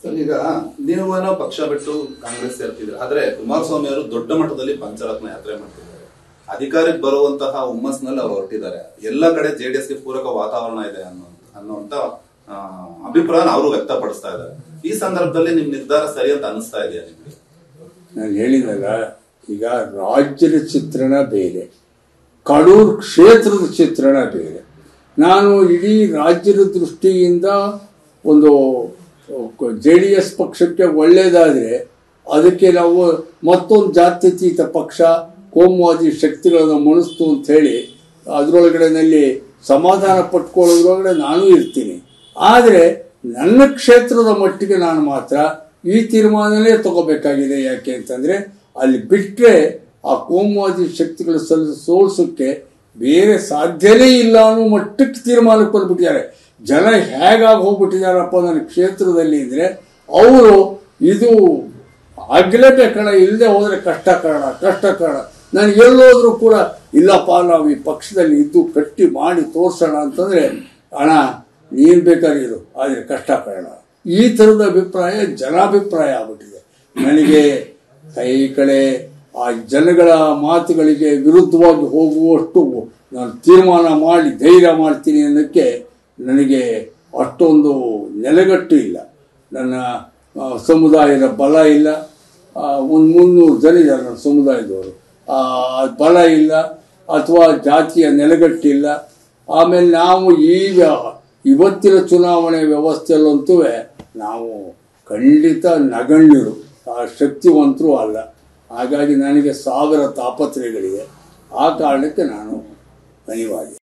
sir ಈಗ ನೀವೇನೋ ಪಕ್ಷ ಬಿಟ್ಟು ಕಾಂಗ್ರೆಸ್ ಸೇರ್ತಿದ್ರೆ ಆದ್ರೆ ಕುಮಾರಸ್ವಾಮಿ ಅವರು ದೊಡ್ಡ ಮಟ್ಟದಲ್ಲಿ ಪಂಚರತ್ನ ಯಾತ್ರೆ ಮಾಡ್ತಿದ್ದಾರೆ ಅಧಿಕಾರಕ್ಕೆ ಬರುವಂತಹ ಹುಮ್ಮಸ್ನಲ್ಲಿ ಅವ್ರು ಹೊರಟಿದ್ದಾರೆ ಎಲ್ಲ ಕಡೆ ಜೆಡಿಎಸ್ ಗೆ ಪೂರಕ ವಾತಾವರಣ ಇದೆ ಅನ್ನೋ ಅನ್ನುವಂತ ಆ, ಅಭಿಪ್ರಾಯನ ಅವರು ವ್ಯಕ್ತಪಡಿಸ್ತಾ ಇದ್ದಾರೆ ಈ ಸಂದರ್ಭದಲ್ಲಿ ನಿಮ್ ನಿರ್ಧಾರ ಸರಿ ಅಂತ ಅನಿಸ್ತಾ ಇದೆಯಾ ನಿಮ್ಗೆ ನಾನು ಹೇಳಿದಲ್ಲ ಈಗ ರಾಜ್ಯದ ಚಿತ್ರಣ ಬೇರೆ ಕಡೂರು ಕ್ಷೇತ್ರದ ಚಿತ್ರಣ ಬೇರೆ ನಾನು ಇಡೀ ರಾಜ್ಯದ ದೃಷ್ಟಿಯಿಂದ ಒಂದು ಜೆ ಡಿ ಎಸ್ ಪಕ್ಷಕ್ಕೆ ಒಳ್ಳೆಯದಾದರೆ ಅದಕ್ಕೆ ನಾವು ಮತ್ತೊಂದು ಜಾತ್ಯತೀತ ಪಕ್ಷ ಕೋಮುವಾದಿ ಶಕ್ತಿಗಳನ್ನು ಮಣಿಸ್ತು ಅಂತ ಹೇಳಿ ಅದರೊಳಗಡೆನಲ್ಲಿ ಸಮಾಧಾನ ಪಟ್ಕೊಳ್ಳೋದ್ರೊಳಗಡೆ ನಾನು ಇರ್ತೀನಿ ಆದರೆ ನನ್ನ ಕ್ಷೇತ್ರದ ಮಟ್ಟಿಗೆ ನಾನು ಮಾತ್ರ ಈ ತೀರ್ಮಾನನೇ ತಗೋಬೇಕಾಗಿದೆ ಯಾಕೆ ಅಂತಂದ್ರೆ ಅಲ್ಲಿ ಬಿಟ್ಟರೆ ಆ ಕೋಮುವಾದಿ ಶಕ್ತಿಗಳ ಸಲ್ ಸೋಲ್ಸೋಕ್ಕೆ ಬೇರೆ ಸಾಧ್ಯನೇ ಇಲ್ಲ ಅನ್ನೋ ಮಟ್ಟಕ್ಕೆ ತೀರ್ಮಾನಕ್ಕೆ ಬಂದ್ಬಿಟ್ಟಿದ್ದಾರೆ ಜನ ಹೇಗಾಗಿ ಹೋಗ್ಬಿಟ್ಟಿದಾರಪ್ಪ ನನ್ನ ಕ್ಷೇತ್ರದಲ್ಲಿ ಅಂದರೆ ಅವರು ಇದು ಆಗ್ಲೇಬೇಕಣ ಇಲ್ಲದೆ ಹೋದ್ರೆ ಕಷ್ಟ ಕಾರಣ ಕಷ್ಟ ಕಾರಣ ನಾನು ಎಲ್ಲೋದ್ರೂ ಕೂಡ ಇಲ್ಲಪ್ಪ ನಾವು ಈ ಪಕ್ಷದಲ್ಲಿ ಇದ್ದು ಕಟ್ಟಿ ಮಾಡಿ ತೋರ್ಸೋಣ ಅಂತಂದ್ರೆ ಹಣ ನೀನ್ ಬೇಕಾದ್ರೆ ಇರು ಆದರೆ ಕಷ್ಟ ಕಾರಣ ಈ ಥರದ ಅಭಿಪ್ರಾಯ ಜನಾಭಿಪ್ರಾಯ ಆಗ್ಬಿಟ್ಟಿದೆ ನನಗೆ ಕೈ ಕಡೆ ಆ ಜನಗಳ ಮಾತುಗಳಿಗೆ ವಿರುದ್ಧವಾಗಿ ಹೋಗುವಷ್ಟು ನಾನು ತೀರ್ಮಾನ ಮಾಡಿ ಧೈರ್ಯ ಮಾಡ್ತೀನಿ ಅನ್ನೋಕ್ಕೆ ನನಗೆ ಅಷ್ಟೊಂದು ನೆಲೆಗಟ್ಟು ಇಲ್ಲ ನನ್ನ ಆ, ಸಮುದಾಯದ ಬಲ ಇಲ್ಲ ಒಂದು ಮುನ್ನೂರು ಜನ ಇದ್ದಾರೆ ನನ್ನ ಸಮುದಾಯದವರು ಆ, ಬಲ ಇಲ್ಲ ಅಥವಾ ಜಾತಿಯ ನೆಲೆಗಟ್ಟಿಲ್ಲ ಆಮೇಲೆ ನಾವು ಈಗ ಇವತ್ತಿನ ಚುನಾವಣೆ ವ್ಯವಸ್ಥೆಯಲ್ಲಂತೂ ನಾವು ಖಂಡಿತ ನಗಣ್ಯರು ಆ ಶಕ್ತಿವಂತರೂ ಅಲ್ಲ ಹಾಗಾಗಿ ನನಗೆ ಸಾವಿರ ತಾಪತ್ರಯಗಳಿವೆ ಆ ಕಾರಣಕ್ಕೆ ನಾನು ಅನಿವಾರ್ಯ